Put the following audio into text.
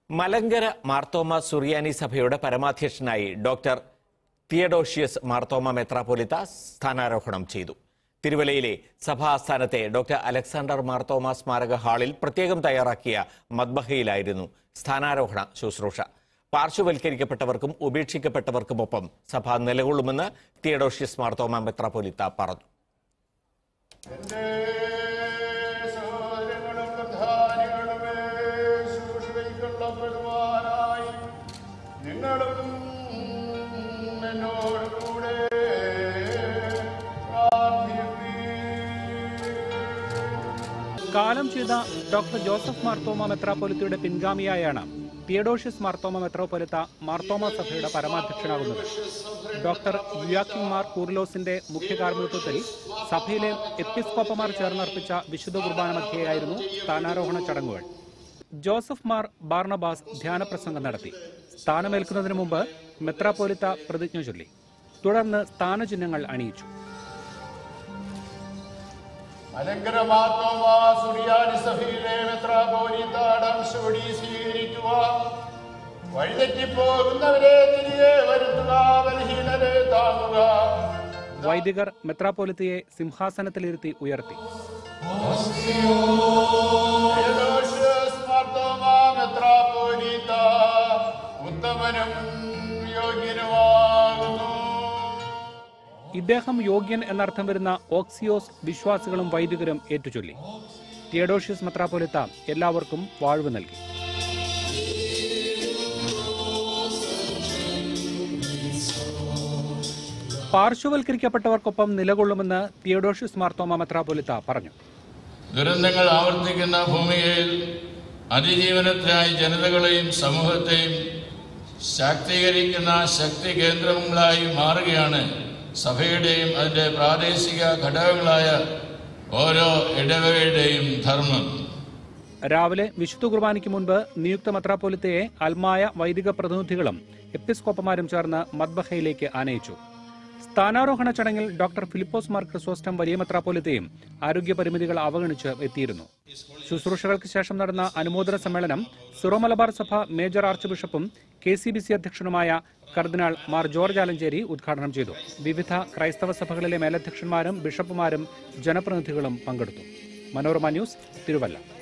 മലങ്കര മാർത്തോമ സുറിയാനി സഭയുടെ പരമാധ്യക്ഷനായി doctor Theodosius Marthoma മെത്രാപ്പൊലിത്ത സ്ഥാനാരോഹണം ചെയ്തു തിരുവല്ലയിലെ സഭാ ആസ്ഥാനത്തെ ഡോക്ടർ അലക്സാണ്ടർ മാർത്തോമ സ്മാരക ഹാളിൽ പ്രത്യേകം തയ്യാറാക്കിയ മദ്ബഹയിലായിരുന്നു സ്ഥാനാരോഹണ ശുശ്രൂഷ പാർശ്വവൽക്കരിക്കപ്പെട്ടവർക്കും ഉപേക്ഷിക്കപ്പെട്ടവർക്കുമൊപ്പം സഭ നിലകൊള്ളുമെന്ന് തിയഡോഷ്യസ് മാർത്തോമ മെത്രാപ്പൊലിത്ത പറഞ്ഞു എന്റെ സഹോദരങ്ങളും പ്രധാനികളുമേ ശുശ്രൂഷയ്ക്കുള്ളപ്പെടുവാനായി നിങ്ങളും എന്നോട് കൂടെ പ്രാർത്ഥിപ്പീൻ. കാലം ചെയ്ത ഡോക്ടർ ജോസഫ് മാർത്തോമ മെത്രാപ്പൊലിത്തയുടെ പിൻഗാമിയായാണ് തിയഡോഷ്യസ് മാർത്തോമ മെത്രോപ്പൊലിത്ത മാർത്തോമ സഭയുടെ പരമാധ്യക്ഷനാകുന്നത് ഡോക്ടർ യുയാക്കിം മാർ കൂർലോസിന്റെ മുഖ്യ കാർമ്മികത്വത്തിൽ സഭയിലെ എപ്പിസ്കോപ്പമാർ ചേർന്നർപ്പിച്ച വിശുദ്ധ കുർബാന മധ്യയായിരുന്നു സ്ഥാനാരോഹണ ചടങ്ങുകൾ ജോസഫ് മാർ ബാർണബാസ് ധ്യാനപ്രസംഗം നടത്തി സ്ഥാനമേൽക്കുന്നതിന് മുമ്പ് മെത്രാപ്പൊലിത്ത പ്രതിജ്ഞ ചൊല്ലി തുടർന്ന് സ്ഥാനചിഹ്നങ്ങൾ അണിയിച്ചു മലങ്കര മാർത്തോമാ സുറിയാനി സഭയിലെ മെത്രാപോലീത്താടം ശോടി സ്വീകരിക്കുവാൻ വഴിതെറ്റിപ്പോകുന്നവരെ തിരികെ വരുത്തുക ബലഹീനരെ താങ്ങുക വൈദികർ മെത്രാപ്പൊലിത്തയെ സിംഹാസനത്തിലിരുത്തി ഉയർത്തി Theodosius മാർത്തോമാ മെത്രാപോലീത്ത ഉത്തമനും യോഗ്യനുമാകുന്നു ഇദ്ദേഹം യോഗ്യൻ എന്നർത്ഥം വരുന്ന ഓക്സിയോസ് വിശ്വാസികളും വൈദികരും ഏറ്റുചൊല്ലി തിയഡോഷ്യസ് മെത്രാപ്പൊലിത്ത എല്ലാവർക്കും വാഴ്വ് നൽകി പാർശ്വവൽക്കരിക്കപ്പെട്ടവർക്കൊപ്പം നിലകൊള്ളുമെന്ന് തിയഡോഷ്യസ് മാർത്തോമ മെത്രാപ്പൊലിത്ത പറഞ്ഞു ദുരന്തങ്ങൾ ആവർത്തിക്കുന്ന ഭൂമികയിൽ അതിജീവനത്തിനായി ജനതകളെയും സമൂഹത്തെയും ശാക്തീകരിക്കുന്ന ശക്തി കേന്ദ്രങ്ങളായി മാറുകയാണ് സഭയുടെയും അതിൻ്റെ പ്രാദേശിക ഘടകങ്ങളായ ഓരോ ഇടവകയുടെയും ധർമ്മം രാവിലെ വിശുദ്ധ കുർബാനയ്ക്ക് മുൻപ് നിയുക്ത മെത്രാപ്പൊലിത്തയെ അൽമായ വൈദിക പ്രതിനിധികളും എപ്പിസ്കോപ്പമാരും ചേർന്ന് മദ്ബഹയിലേക്ക് ആനയിച്ചു സ്ഥാനാരോഹണ ചടങ്ങിൽ ഡോക്ടർ ഫിലിപ്പോസ് മാർ ക്രിസോസ്റ്റം വലിയ മെത്രാപ്പൊലിത്തയും ആരോഗ്യ പരിമിതികൾ അവഗണിച്ച് എത്തിയിരുന്നു ശുശ്രൂഷകൾക്ക് ശേഷം നടന്ന അനുമോദന സമ്മേളനം സിറോ മലബാർ സഭ മേജർ ആർച്ച് ബിഷപ്പും കെ സി ബി സി അധ്യക്ഷനുമായ കർദിനാൾ മാർ ജോർജ് ആലഞ്ചേരി ഉദ്ഘാടനം ചെയ്തു വിവിധ ക്രൈസ്തവ സഭകളിലെ മേലധ്യക്ഷന്മാരും ബിഷപ്പുമാരും ജനപ്രതിനിധികളും പങ്കെടുത്തു മനോരമ ന്യൂസ് തിരുവല്ല